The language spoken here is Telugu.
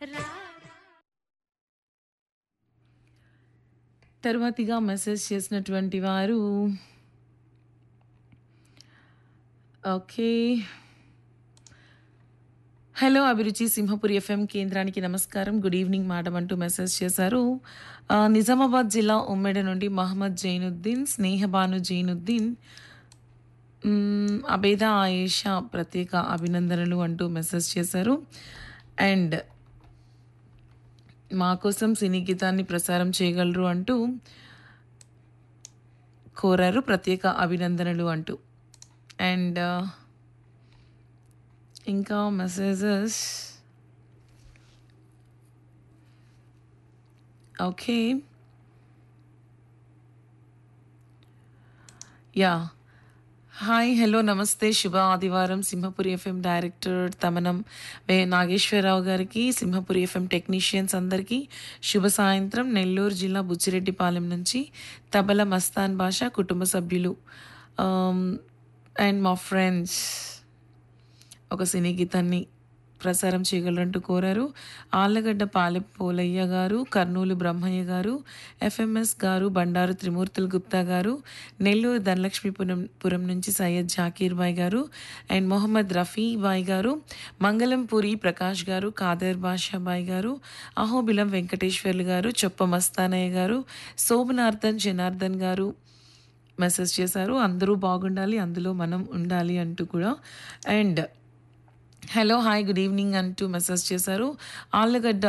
తర్వాతిగా మెసేజ్ చేసినటువంటి వారు ఓకే. హలో అభిరుచి సింహపురి ఎఫ్ఎం కేంద్రానికి నమస్కారం. గుడ్ ఈవినింగ్ మేడం అంటూ మెసేజ్ చేశారు. ఆహ్, నిజామాబాద్ జిల్లా ఉమ్మెడ నుండి మహమ్మద్ జైనుద్దీన్, స్నేహబాను జైనుద్దీన్, హ్మ్, అబేదా ఆయేషా ప్రత్యేక అభినందనలు అంటూ మెసేజ్ చేశారు. అండ్ మా కోసం సినీ గీతాన్ని ప్రసారం చేయగలరు అంటూ కోరారు. ప్రత్యేక అభినందనలు అంటూ. అండ్ ఇంకా messages okay. Yeah! Hi, hello, నమస్తే. శుభ ఆదివారం. సింహపురి ఎఫ్ఎం డైరెక్టర్ తమనం వే నాగేశ్వరరావు గారికి, సింహపురి ఎఫ్ఎం టెక్నీషియన్స్ అందరికీ శుభ సాయంత్రం. నెల్లూరు జిల్లా బుచ్చిరెడ్డిపాలెం నుంచి తబల మస్తాన్ బాషా, కుటుంబ సభ్యులు ఆహ్, అండ్ మా ఫ్రెండ్స్ ఒక సినీ గీతాన్ని ప్రసారం చేయగలరంటూ కోరారు. ఆళ్లగడ్డ పాలెం పోలయ్య గారు, కర్నూలు బ్రహ్మయ్య గారు, ఎఫ్ఎంఎస్ గారు, బండారు త్రిమూర్తులు గుప్తా గారు, నెల్లూరు ధనలక్ష్మీపురం పురం నుంచి సయ్యద్ జాకీర్ బాయ్ గారు అండ్ మొహమ్మద్ రఫీ బాయ్ గారు, మంగళంపూరి ప్రకాష్ గారు, ఖాదర్ బాషా బాయ్ గారు, అహోబిలం వెంకటేశ్వర్లు గారు, చొప్ప మస్తానయ్య గారు, శోభనార్థన్ జనార్దన్ గారు మెసేజ్ చేశారు. అందరూ బాగుండాలి, అందులో మనం ఉండాలి అంటూ కూడా. And hello, hi, good evening అంటూ మెసేజ్ చేశారు. ఆళ్లగడ్డ